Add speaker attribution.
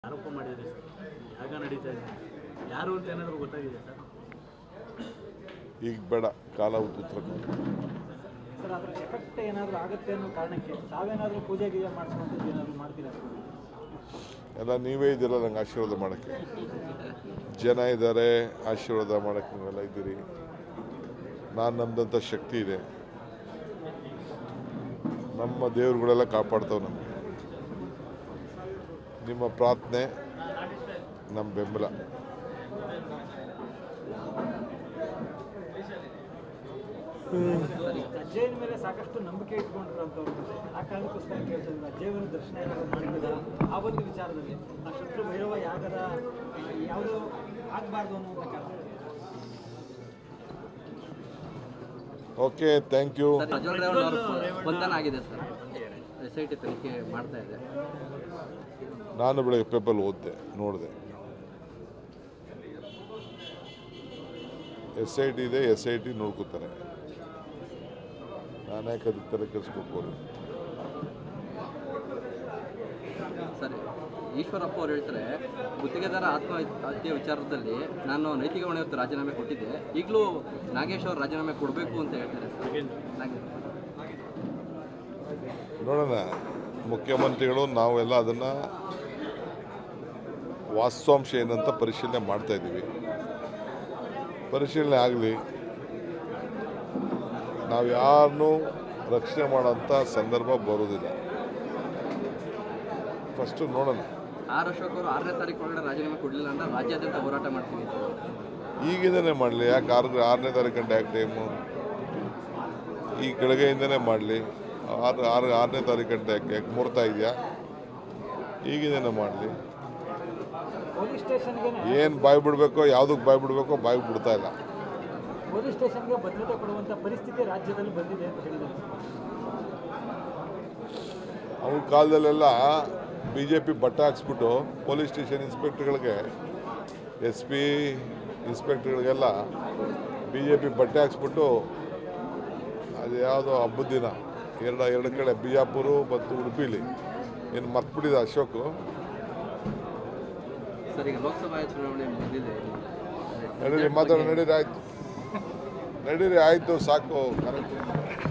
Speaker 1: ಆರೋಪ ಮಾಡಿದರೆ ಸರ್ ಯಾಗ ನಡೀತಾ ಇದೆ ಯಾರು ಅಂತ ಏನಾದರೂ ಗೊತ್ತಾಗಿದೆ ಸರ್
Speaker 2: ಈಗ ಬೇಡ ಕಾಲ ಉತ್ತರ ಕೊಡು.
Speaker 3: ಸರ್ ಅದ್ರ ಎಫೆಕ್ಟ್ ಏನಾದರೂ ಆಗುತ್ತೆ ಅನ್ನೋ ಕಾರಣಕ್ಕೆ ತಾವೇನಾದರೂ ಪೂಜೆ ಗೀಜೆ ಮಾಡಿಸುವಂಥದ್ದು ಏನಾದರೂ ಮಾಡ್ತೀರಾ
Speaker 2: ಎಲ್ಲ ನೀವೇ ಇದ್ದೀರ ನಂಗೆ ಆಶೀರ್ವಾದ ಮಾಡೋಕ್ಕೆ ಜನ ಇದ್ದಾರೆ ಆಶೀರ್ವಾದ ಮಾಡೋಕ್ಕೆ ನೀವೆಲ್ಲ ಇದ್ದೀರಿ ನಾನು ನಮ್ದಂಥ ಶಕ್ತಿ ಇದೆ ನಮ್ಮ ದೇವ್ರುಗಳೆಲ್ಲ ಕಾಪಾಡ್ತಾವೆ ನಮಗೆ ನಿಮ್ಮ ಪ್ರಾರ್ಥನೆ ನಮ್ಮ ಬೆಂಬಲ
Speaker 3: ಅಜ್ಜಯ್ಯನ ಮೇಲೆ ಸಾಕಷ್ಟು ನಂಬಿಕೆ ಇಟ್ಕೊಂಡಿರೋಂಥವ್ರು ಆ ಕಾರಣಕ್ಕೋಸ್ಕರ ಕೇಳ್ತಿದ್ರು ಅಜ್ಜಯ್ಯನ ದರ್ಶನ ಏನಾದರೂ ಮಾಡಿದ ಆ ಒಂದು ವಿಚಾರದಲ್ಲಿ ಆ ಶತ್ರು ಭೈರವ ಯಾಗದ ಯಾವುದೋ ಆಗಬಾರ್ದು ಅನ್ನೋ ಒಂದು ಕಾರಣ
Speaker 2: okay thank you
Speaker 4: sir Prajwal Revanna ಅವರು ಬಂಧನ ಆಗಿದೆ ಸರ್ ಎಸ್ ಐ ಟಿ ತನಿಖೆ ಮಾಡ್ತಾ ಇದೆ
Speaker 2: ನಾನು ಬೆಳಗ್ಗೆ ಪೇಪರ್ ಓದಿದೆ ನೋಡಿದೆ ಎಸ್ ಐ ಟಿ ಇದೆ ಎಸ್ ಐ ಟಿ ನೋಡ್ಕೋತಾರೆ ನಾನು ಯಾಕೆ ಅದಕ್ಕೆ ತಲೆ ಕೆಡಿಸ್ಬೇಕು
Speaker 4: ಸರ್ ಈಶ್ವರಪ್ಪ ಅವ್ರು ಹೇಳ್ತಾರೆ ಗುತ್ತಿಗೆದಾರ ಆತ್ಮಹತ್ಯೆ ವಿಚಾರದಲ್ಲಿ ನಾನು ನೈತಿಕ ಹೊಣೆ ಹೊತ್ತು ರಾಜೀನಾಮೆ ಕೊಟ್ಟಿದ್ದೆ ಈಗಲೂ ನಾಗೇಶ್ ಅವರು ರಾಜೀನಾಮೆ ಕೊಡಬೇಕು ಅಂತ ಹೇಳ್ತಾರೆ ಸರ್ ನಾಗೇಶ್
Speaker 2: ನೋಡೋಣ ಮುಖ್ಯಮಂತ್ರಿಗಳು ನಾವೆಲ್ಲ ಅದನ್ನು ವಾಸ್ತವಾಂಶ ಏನಂತ ಪರಿಶೀಲನೆ ಮಾಡ್ತಾ ಇದ್ದೀವಿ ಪರಿಶೀಲನೆ ಆಗಲಿ ನಾವು ಯಾರನ್ನೂ ರಕ್ಷಣೆ ಮಾಡೋಂಥ ಸಂದರ್ಭ ಬರೋದಿಲ್ಲ ಫಸ್ಟು ನೋಡೋಣ
Speaker 4: ಆರ್ ಅಶೋಕ್ ಅವರು ಆರನೇ ತಾರೀಕು ಒಳಗಡೆ ರಾಜೀನಾಮೆ ಕೊಡಲಿಲ್ಲ ಅಂದ್ರೆ ರಾಜ್ಯಾದ್ಯಂತ ಹೋರಾಟ ಮಾಡ್ತೀವಿ ಅಂತ
Speaker 2: ಈಗಿಂದನೇ ಮಾಡಲಿ ಯಾಕೆ ಆರು ಆರನೇ ತಾರೀಕು ಗಂಟೆ ಯಾಕೆ ಟೈಮು ಈ ಕೆಳಗೆಯಿಂದನೇ ಮಾಡಲಿ ಆರು ಆರು ಆರನೇ ತಾರೀಕು ಗಂಟೆ ಯಾಕೆ ಯಾಕೆ ಮುಹೂರ್ತ ಇದೆಯಾ ಈಗಿಂದನೇ ಮಾಡಲಿ
Speaker 3: ಪೊಲೀಸ್ ಸ್ಟೇಷನ್ಗೆ
Speaker 2: ಏನು ಬಾಯಿ ಬಿಡಬೇಕೋ ಯಾವುದಕ್ಕೆ ಬಾಯಿ ಬಿಡಬೇಕೋ ಬಾಯಿ ಬಿಡ್ತಾ ಇಲ್ಲ
Speaker 3: ಪೊಲೀಸ್ ಸ್ಟೇಷನ್ಗೆ ಭದ್ರತೆ ಕೊಡುವಂಥ ಪರಿಸ್ಥಿತಿ ರಾಜ್ಯದಲ್ಲಿ ಬಂದಿದೆ ಅಂತ ಹೇಳಿದ್ದಾರೆ
Speaker 2: ಅವ್ರ ಕಾಲದಲ್ಲೆಲ್ಲ ಬಿ ಜೆ ಪಿ ಬಟ್ಟೆ ಹಾಕ್ಸ್ಬಿಟ್ಟು ಪೊಲೀಸ್ ಸ್ಟೇಷನ್ ಇನ್ಸ್ಪೆಕ್ಟರ್ಗಳಿಗೆ ಎಸ್ ಪಿ ಇನ್ಸ್ಪೆಕ್ಟರ್ಗಳಿಗೆಲ್ಲ ಬಿ ಜೆ ಪಿ ಬಟ್ಟೆ ಹಾಕ್ಸ್ಬಿಟ್ಟು ಅದು ಯಾವುದೋ ಹಬ್ಬದ ದಿನ ಎರಡು ಎರಡು ಕಡೆ ಬಿಜಾಪುರ ಮತ್ತು ಉಡುಪಿಲಿ ಏನು ಮರ್ತ್ಬಿಟ್ಟಿದೆ ಅಶೋಕು
Speaker 4: ಸರ್ ಈಗ ಲೋಕಸಭಾ ಚುನಾವಣೆ ಮುಗಿದಿದೆ
Speaker 2: ನಡೀರಿ ಮಾತಾಡೋ ನಡೀರಿ ಆಯ್ತು ನಡೀರಿ ಆಯಿತು ಸಾಕು ಕರೆಕ್ಟ್